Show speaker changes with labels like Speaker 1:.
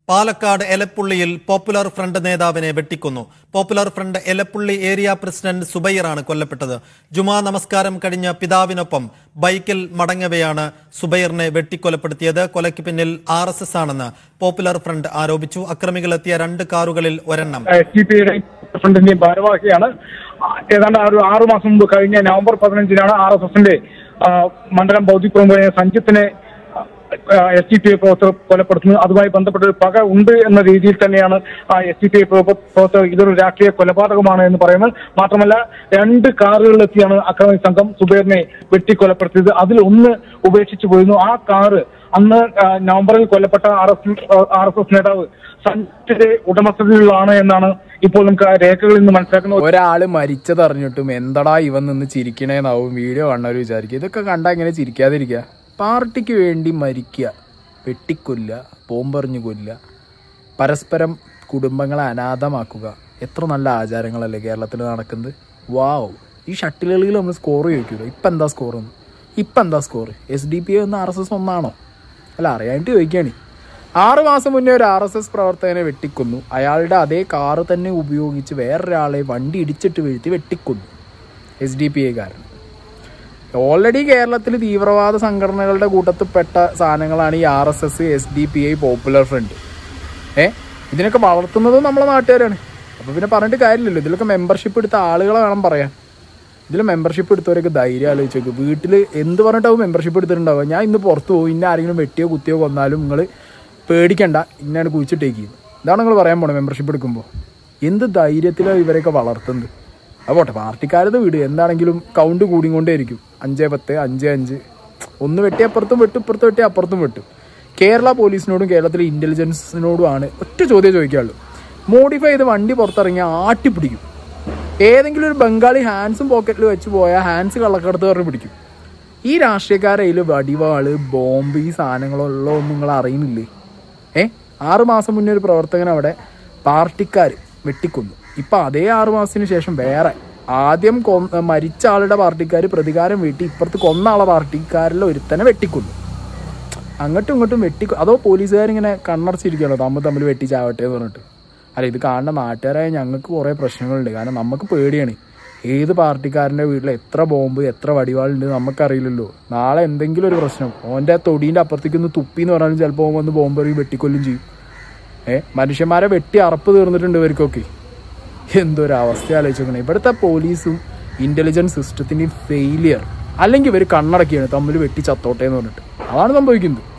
Speaker 1: Palakkad എലപ്പുള്ളിയിൽ popular front നേതാവിനെ വെട്ടിക്കൊന്നു popular front Elappully area president സുബൈറാണ് കൊല്ലപ്പെട്ടത് ജുമാ നമസ്കാരം കഴിഞ്ഞ പിതാവിനൊപ്പം ബൈക്കിൽ മടങ്ങവെയാണ് സുബൈറിനെ വെട്ടിക്കൊലപ്പെടുത്തിയത് കൊലയ്ക്ക് പിന്നിൽ ആർ എസ് എസ് ആണെന്ന് പോപ്പുലർ ഫ്രണ്ട് ആരോപിച്ചു അക്രമികളെത്തിയ രണ്ട് കാറുകളിൽ ഒരെണ്ണം
Speaker 2: എസ് ഡി പിയുടെ ഫ്രണ്ടിന്റെയും ഭാരവാഹിയാണ് ഏതാണ്ട് ആ ഒരു ആറു മാസം മുമ്പ് കഴിഞ്ഞ നവംബർ പതിനഞ്ചിനാണ് ആർ എസ് എസിന്റെ മണ്ഡലം ബൗദ്ധിക പ്രമുഖനായ സഞ്ജിത്തിനെ എസ് ഡി പി ഐ പ്രവർത്തകർ കൊലപ്പെടുത്തുന്നത് അതുമായി ബന്ധപ്പെട്ട ഒരു പക ഉണ്ട് എന്ന രീതിയിൽ തന്നെയാണ് എസ് ഡി പി ഐ പ്രവർത്തകർ ഇതൊരു രാഷ്ട്രീയ കൊലപാതകമാണ് എന്ന് പറയുന്നത് മാത്രമല്ല രണ്ട് കാറുകളിലെത്തിയാണ് അക്രമി സംഘം സുബൈറിനെ വെട്ടിക്കൊലപ്പെടുത്തിയത് അതിൽ ഒന്ന് ഉപേക്ഷിച്ചു പോയിരുന്നു ആ കാറ് അന്ന് ആ, നവംബറിൽ കൊല്ലപ്പെട്ട R S R S S നേതാവ് സഞ്ജിത്തിന്റെ ഉടമസ്ഥതയിലാണ് എന്നാണ് ഇപ്പോൾ നമുക്ക് ആ രേഖകളിൽ നിന്ന് മനസ്സിലാക്കുന്നത്
Speaker 3: ഒരാള് മരിച്ചതറിഞ്ഞിട്ടും എന്തടാ ഇവൻ നിന്ന് ചിരിക്കണേന്നാവും വീഡിയോ കാണുന്നവർ വിചാരിക്കുക ഇതൊക്കെ കണ്ടാ എങ്ങനെ ചിരിക്കാതിരിക്കുക പാർട്ടിക്ക് വേണ്ടി മരിക്കുക വെട്ടിക്കൊല്ല ബോംബെറിഞ്ഞു കൊല്ല പരസ്പരം കുടുംബങ്ങളെ അനാഥമാക്കുക എത്ര നല്ല ആചാരങ്ങളല്ലേ കേരളത്തിൽ നടക്കുന്നത് വാവ് ഈ ഷട്ടിൽ കളിയിൽ നമ്മൾ സ്കോർ ചോദിക്കുമല്ലോ ഇപ്പം എന്താ സ്കോർ എന്ന് ഇപ്പം എന്താ സ്കോർ എസ് ഡി പി ഒന്ന് ആർ എസ് എസ് ഒന്നാണോ അല്ല അറിയാനായിട്ട് ചോദിക്കുകയാണ് ആറ് മാസം മുന്നേ ഒരു ആർ എസ് എസ് പ്രവർത്തകനെ വെട്ടിക്കൊന്നു അയാളുടെ അതേ കാറ് തന്നെ ഉപയോഗിച്ച് വേറൊരാളെ വണ്ടി ഇടിച്ചിട്ട് വീഴ്ത്തി വെട്ടിക്കൊന്നു എസ് ഡി പി ഐക്കാരൻ ഓൾറെഡി കേരളത്തിൽ തീവ്രവാദ സംഘടനകളുടെ കൂട്ടത്തിൽപ്പെട്ട സാധനങ്ങളാണ് ഈ R S S S D P I popular front ഏ ഇതിനൊക്കെ വളർത്തുന്നതും നമ്മളെ നാട്ടുകാരാണ് അപ്പോൾ പിന്നെ പറഞ്ഞിട്ട് കാര്യമില്ലല്ലോ ഇതിലൊക്കെ മെമ്പർഷിപ്പ് എടുത്ത ആളുകളെ വേണം പറയാൻ ഇതിൽ മെമ്പർഷിപ്പ് എടുത്തവരൊക്കെ ധൈര്യം ആലോചിച്ച് നോക്ക് വീട്ടിൽ എന്ത് പറഞ്ഞിട്ടാവും മെമ്പർഷിപ്പ് എടുത്തിട്ടുണ്ടാവുക ഞാൻ ഇന്ന് പുറത്ത് പോകും ഇന്ന ആരെങ്കിലും വെട്ടിയോ കുത്തിയോ കൊന്നാലും നിങ്ങൾ പേടിക്കണ്ട ഇന്നാണ് കുഴിച്ചിട്ടേക്ക് ഇതാണ് നിങ്ങൾ പറയാൻ പോണത് മെമ്പർഷിപ്പ് എടുക്കുമ്പോൾ എന്ത് ധൈര്യത്തിലാണ് ഇവരെയൊക്കെ വളർത്തുന്നത് അപ്പോൾ പോട്ടെ പാർട്ടിക്കാരത് വിട് എന്താണെങ്കിലും കൗണ്ട് കൂടിക്കൊണ്ടേയിരിക്കും അഞ്ച് പത്ത് അഞ്ച് അഞ്ച് ഒന്ന് വെട്ടി അപ്പുറത്തും വെട്ടും ഇപ്പുറത്ത് വെട്ടി അപ്പുറത്തും വെട്ടും കേരള പോലീസിനോടും കേരളത്തിലെ ഇന്റലിജൻസിനോടുമാണ് ഒറ്റ ചോദ്യം ചോദിക്കാനുള്ളൂ മോഡിഫൈ ചെയ്ത് വണ്ടി പുറത്തിറങ്ങിയാൽ ആട്ടിപ്പിടിക്കും ഏതെങ്കിലും ഒരു ബംഗാളി ഹാൻഡ്സും പോക്കറ്റിൽ വെച്ച് പോയാൽ ഹാൻഡ്സ് കള്ളക്കടത്ത് പറഞ്ഞ് പിടിക്കും ഈ രാഷ്ട്രീയക്കാരെ കയ്യിൽ വടിവാള് ബോംബ് ഈ സാധനങ്ങളുള്ള ഒന്നും നിങ്ങൾ അറിയുന്നില്ലേ ഏ ആറ് മാസം മുന്നേ ഒരു പ്രവർത്തകൻ അവിടെ പാർട്ടിക്കാർ വെട്ടിക്കൊന്നു ഇപ്പം അതേ ആറ് മാസത്തിന് ശേഷം വേറെ ആദ്യം കൊ- മരിച്ച ആളുടെ പാർട്ടിക്കാർ പ്രതികാരം വീട്ടി ഇപ്പുറത്ത് കൊന്ന ആളെ പാർട്ടിക്കാരിൽ ഒരുത്തനെ വെട്ടിക്കൊന്നു അങ്ങോട്ടും ഇങ്ങോട്ടും വെട്ടി അതോ പോലീസുകാരിങ്ങനെ കണ്ണടച്ചിരിക്കുകയാണോ തമ്മിൽ തമ്മിൽ വെട്ടി ചാവട്ടെ എന്ന് പറഞ്ഞിട്ട് അല്ല ഇത് കാണുന്ന നാട്ടുകാരായ ഞങ്ങൾക്ക് കുറേ പ്രശ്നങ്ങളുണ്ട് കാരണം നമുക്ക് പേടിയാണ് ഏത് പാർട്ടിക്കാരൻ്റെ വീട്ടിൽ എത്ര ബോംബ് എത്ര വടിവാളുണ്ട് നമുക്കറിയില്ലല്ലോ നാളെ എന്തെങ്കിലും ഒരു പ്രശ്നം ഓൻ്റെ തൊടീൻ്റെ അപ്പുറത്തേക്ക് ഒന്ന് തുപ്പി എന്ന് പറഞ്ഞാലും ചിലപ്പോൾ ഓൻ വന്ന് ബോംബ് എറിയും വെട്ടിക്കൊല്ലും ചെയ്യും ഏ മനുഷ്യന്മാരെ വെട്ടി അറപ്പ് തീർന്നിട്ടുണ്ട് ഇവർക്കൊക്കെ എന്തൊരു അവസ്ഥ ആലോചിക്കണം ഇവിടുത്തെ പോലീസും ഇന്റലിജൻസ് സിസ്റ്റത്തിന്റെയും ഫെയിലിയർ അല്ലെങ്കിൽ ഇവർ കണ്ണടക്കിയാണ് തമ്മിൽ വെട്ടി ചത്തോട്ടെ എന്ന് പറഞ്ഞിട്ട് അതാണ് സംഭവിക്കുന്നത്